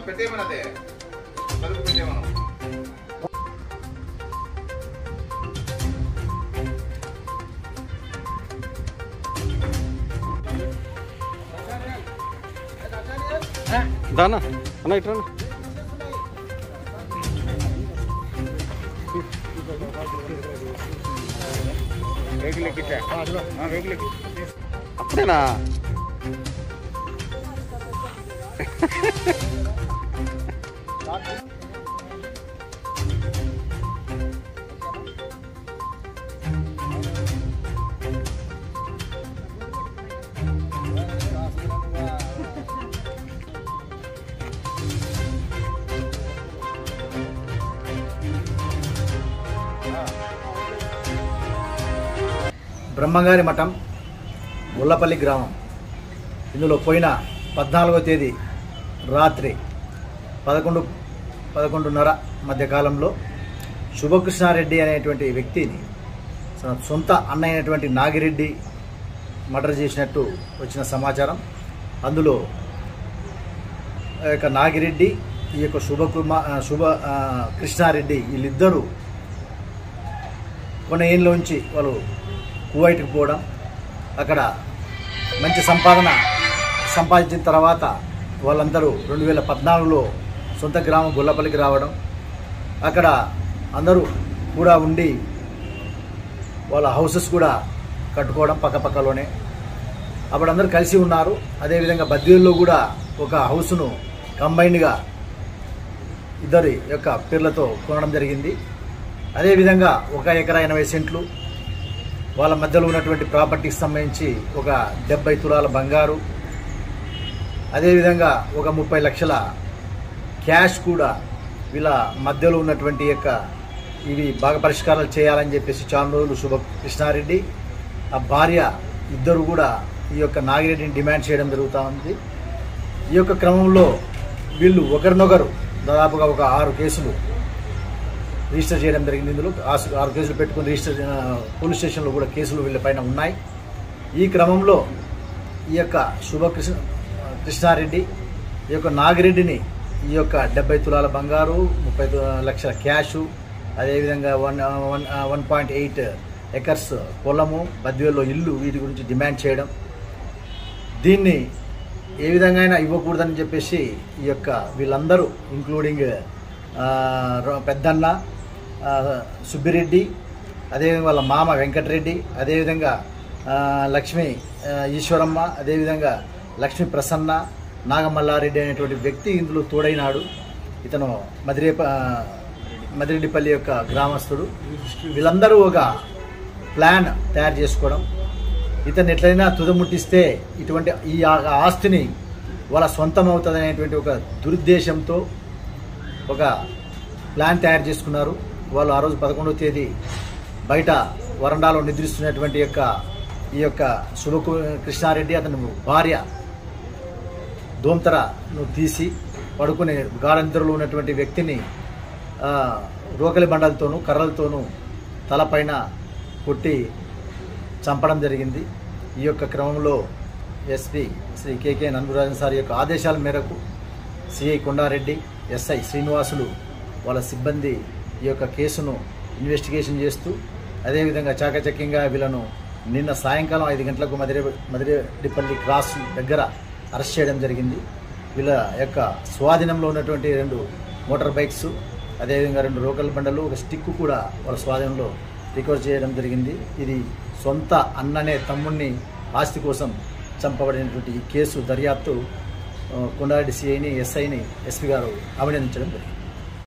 పెట్టేయమన్నదే తలుపు పెట్టేమను దానా అన్న ఇట్రా వెహికల్ ఎక్కిచ్చా వెహికల్ ఎక్కి అప్పుడేనా బ్రహ్మంగారి మఠం ముల్లపల్లి గ్రామం ఇందులో పోయిన పద్నాలుగో తేదీ రాత్రి పదకొండు పదకొండున్నర మధ్య కాలంలో శుభకృష్ణారెడ్డి అనేటువంటి వ్యక్తిని తన సొంత అన్న అయినటువంటి నాగిరెడ్డి మర్డర్ చేసినట్టు వచ్చిన సమాచారం అందులో ఆ యొక్క నాగిరెడ్డి ఈ యొక్క శుభకుమార్ శుభ ఆ, కృష్ణారెడ్డి వీళ్ళిద్దరూ కొన్ని ఏళ్ళలోంచి వాళ్ళు కువైట్కి పోవడం అక్కడ మంచి సంపాదన సంపాదించిన తర్వాత వాళ్ళందరూ రెండు వేల పద్నాలుగులో సొంత గ్రామం గొల్లపల్లికి రావడం అక్కడ అందరూ కూడా ఉండి వాళ్ళ హౌసెస్ కూడా కట్టుకోవడం పక్కపక్కలోనే అప్పుడు అందరూ కలిసి ఉన్నారు అదేవిధంగా బద్దీల్లో కూడా ఒక హౌస్ను కంబైన్డ్గా ఇద్దరి యొక్క పేర్లతో కొనడం జరిగింది అదేవిధంగా ఒక ఎకరా ఎనభై సెంట్లు వాళ్ళ మధ్యలో ఉన్నటువంటి ప్రాపర్టీకి సంబంధించి ఒక డెబ్బై తులాల బంగారు అదేవిధంగా ఒక ముప్పై లక్షల క్యాష్ కూడా వీళ్ళ మధ్యలో ఉన్నటువంటి యొక్క ఇవి బాగా పరిష్కారాలు చేయాలని చెప్పేసి చాలా రోజులు శుభ కృష్ణారెడ్డి ఆ భార్య ఇద్దరు కూడా ఈ యొక్క నాగిరెడ్డిని డిమాండ్ చేయడం జరుగుతూ ఉంది ఈ యొక్క క్రమంలో వీళ్ళు ఒకరినొకరు దాదాపుగా ఒక ఆరు కేసులు రిజిస్టర్ చేయడం జరిగింది ఇందులో ఆసు- ఆరు కేసులు పెట్టుకుని రిజిస్టర్ ఆ, పోలీస్ స్టేషన్లో కూడా కేసులు వీళ్ళపైన ఉన్నాయి ఈ క్రమంలో ఈ యొక్క శుభకృష్ణ కృష్ణారెడ్డి ఈ యొక్క నాగిరెడ్డిని ఈ యొక్క డెబ్బై తులాల బంగారు ముప్పై తు- లక్షల క్యాషు అదేవిధంగా one one one point eight acres పొలము బద్వేల్లో ఇల్లు వీటి గురించి డిమాండ్ చేయడం దీన్ని ఏ విధంగా అయినా ఇవ్వకూడదని చెప్పేసి ఈ యొక్క వీళ్ళందరూ ఇంక్లూడింగ్ ఆ, ర- పెద్దన్న ఆ, సుబ్బిరెడ్డి అదేవిధంగా వాళ్ళ మామ వెంకటరెడ్డి అదేవిధంగా ఆ, లక్ష్మి ఆ, ఈశ్వరమ్మ అదేవిధంగా లక్ష్మి ప్రసన్న నాగమల్లారెడ్డి అనేటువంటి వ్యక్తి ఇందులో తోడైనాడు ఇతను మదిరే మదిరెడ్డిపల్లి యొక్క గ్రామస్తుడు వీళ్ళందరూ ఒక ప్లాన్ తయారు చేసుకోవడం ఇతన్ని ఎట్లయినా తుదముట్టిస్తే ఇటువంటి ఈ ఆ- ఆస్తిని వాళ్ళ సొంతం అవుతుంది అనేటువంటి ఒక దురుద్దేశంతో ఒక ప్లాన్ తయారు చేసుకున్నారు వాళ్ళు ఆ రోజు పదకొండవ తేదీ బయట వరండాలో నిద్రిస్తున్నటువంటి యొక్క ఈ యొక్క శుభ కృష్ణారెడ్డి అతని భార్య దోంతరను తీసి పడుకునే గాఢ నిద్రలో ఉన్నటువంటి వ్యక్తిని ఆ, రోకలి బండలతోనూ కర్రలతోనూ తలపైన కొట్టి చంపడం జరిగింది ఈ యొక్క క్రమంలో SP Shri K K Nandarajan sir యొక్క ఆదేశాల మేరకు సిఐ కొండారెడ్డి ఎస్ఐ శ్రీనివాసులు వాళ్ళ సిబ్బంది ఈ యొక్క కేసును ఇన్వెస్టిగేషన్ చేస్తూ అదేవిధంగా చాకచక్యంగా వీళ్ళను నిన్న సాయంకాలం ఐదు గంటలకు మదిరే మదిరేడిపల్లి క్రాస్ దగ్గర అరెస్ట్ చేయడం జరిగింది వీళ్ళ యొక్క స్వాధీనంలో ఉన్నటువంటి రెండు మోటార్ బైక్స్ అదేవిధంగా రెండు రోకల్ బండలు ఒక స్టిక్ కూడా వాళ్ళ స్వాధీనంలో రికవర్ చేయడం జరిగింది ఇది సొంత అన్ననే తమ్ముడిని ఆస్తి కోసం చంపబడినటువంటి ఈ కేసు దర్యాప్తు ఆ, కొండారెడ్డి సిఐని ఎస్ఐని ఎస్పీ గారు అభినందించడం జరిగింది